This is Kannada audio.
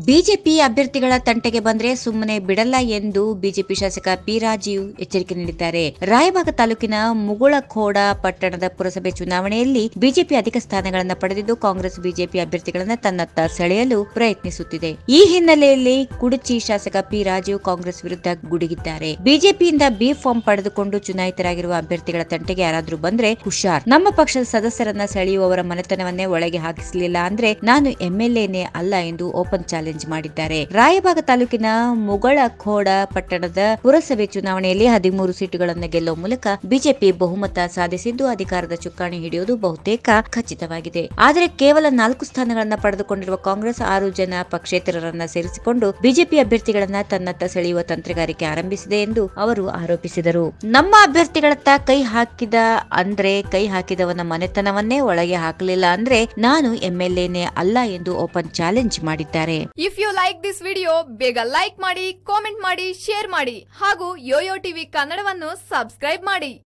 ಬಿಜೆಪಿ ಅಭ್ಯರ್ಥಿಗಳ ತಂಟೆಗೆ ಬಂದ್ರೆ ಸುಮ್ಮನೆ ಬಿಡಲ್ಲ ಎಂದು ಬಿಜೆಪಿ ಶಾಸಕ ಪಿ ರಾಜೀವ್ ಎಚ್ಚರಿಕೆ ನೀಡಿದ್ದಾರೆ ರಾಯಬಾಗ ತಾಲೂಕಿನ ಮುಗುಳಖೋಡ ಪಟ್ಟಣದ ಪುರಸಭೆ ಚುನಾವಣೆಯಲ್ಲಿ ಬಿಜೆಪಿ ಅಧಿಕ ಸ್ಥಾನಗಳನ್ನು ಪಡೆದಿದ್ದು ಕಾಂಗ್ರೆಸ್ ಬಿಜೆಪಿ ಅಭ್ಯರ್ಥಿಗಳನ್ನ ತನ್ನತ್ತ ಸೆಳೆಯಲು ಪ್ರಯತ್ನಿಸುತ್ತಿದೆ ಈ ಹಿನ್ನೆಲೆಯಲ್ಲಿ ಕುಡಚಿ ಶಾಸಕ ಪಿ ರಾಜೀವ್ ಕಾಂಗ್ರೆಸ್ ವಿರುದ್ಧ ಗುಡುಗಿದ್ದಾರೆ ಬಿಜೆಪಿಯಿಂದ ಬಿ ಫಾರ್ಮ್ ಪಡೆದುಕೊಂಡು ಚುನಾಯಿತರಾಗಿರುವ ಅಭ್ಯರ್ಥಿಗಳ ತಂಟೆಗೆ ಯಾರಾದ್ರೂ ಬಂದ್ರೆ ಹುಷಾರ್ ನಮ್ಮ ಪಕ್ಷದ ಸದಸ್ಯರನ್ನ ಸೆಳೆಯುವವರ ಮನೆತನವನ್ನೇ ಒಳಗೆ ಹಾಕಿಸಲಿಲ್ಲ ಅಂದ್ರೆ ನಾನು ಎಂಎಲ್ಎನೇ ಅಲ್ಲ ಎಂದು ಓಪನ್ ಚಾಲೆಂಜ್ ಮಾಡಿದ್ದಾರೆ ರಾಯಬಾಗ ತಾಲೂಕಿನ ಮುಗಳಖೋಡ ಪಟ್ಟಣದ ಪುರಸಭೆ ಚುನಾವಣೆಯಲ್ಲಿ ಹದಿಮೂರು ಸೀಟುಗಳನ್ನು ಗೆಲ್ಲುವ ಮೂಲಕ ಬಿಜೆಪಿ ಬಹುಮತ ಸಾಧಿಸಿದ್ದು ಅಧಿಕಾರದ ಚುಕ್ಕಾಣಿ ಹಿಡಿಯುವುದು ಬಹುತೇಕ ಖಚಿತವಾಗಿದೆ ಆದರೆ ಕೇವಲ ನಾಲ್ಕು ಸ್ಥಾನಗಳನ್ನು ಪಡೆದುಕೊಂಡಿರುವ ಕಾಂಗ್ರೆಸ್ ಆರು ಜನ ಪಕ್ಷೇತರರನ್ನ ಸೇರಿಸಿಕೊಂಡು ಬಿಜೆಪಿ ಅಭ್ಯರ್ಥಿಗಳನ್ನ ತನ್ನತ್ತ ಸೆಳೆಯುವ ತಂತ್ರಗಾರಿಕೆ ಆರಂಭಿಸಿದೆ ಎಂದು ಅವರು ಆರೋಪಿಸಿದರು ನಮ್ಮ ಅಭ್ಯರ್ಥಿಗಳತ್ತ ಕೈ ಹಾಕಿದ ಅಂದ್ರೆ ಕೈ ಹಾಕಿದವನ ಮನೆತನವನ್ನೇ ಒಳಗೆ ಹಾಕಲಿಲ್ಲ ಅಂದ್ರೆ ನಾನು ಎಂಎಲ್ಎನೇ ಅಲ್ಲ ಎಂದು ಓಪನ್ ಚಾಲೆಂಜ್ ಮಾಡಿದ್ದಾರೆ if you like this video ಬೇಗ ಲೈಕ್ ಮಾಡಿ ಕಾಮೆಂಟ್ ಮಾಡಿ ಶೇರ್ ಮಾಡಿ ಹಾಗೂ ಯೋಯೋ ಟಿವಿ ಕನ್ನಡವನ್ನು ಸಬ್ಸ್ಕ್ರೈಬ್ ಮಾಡಿ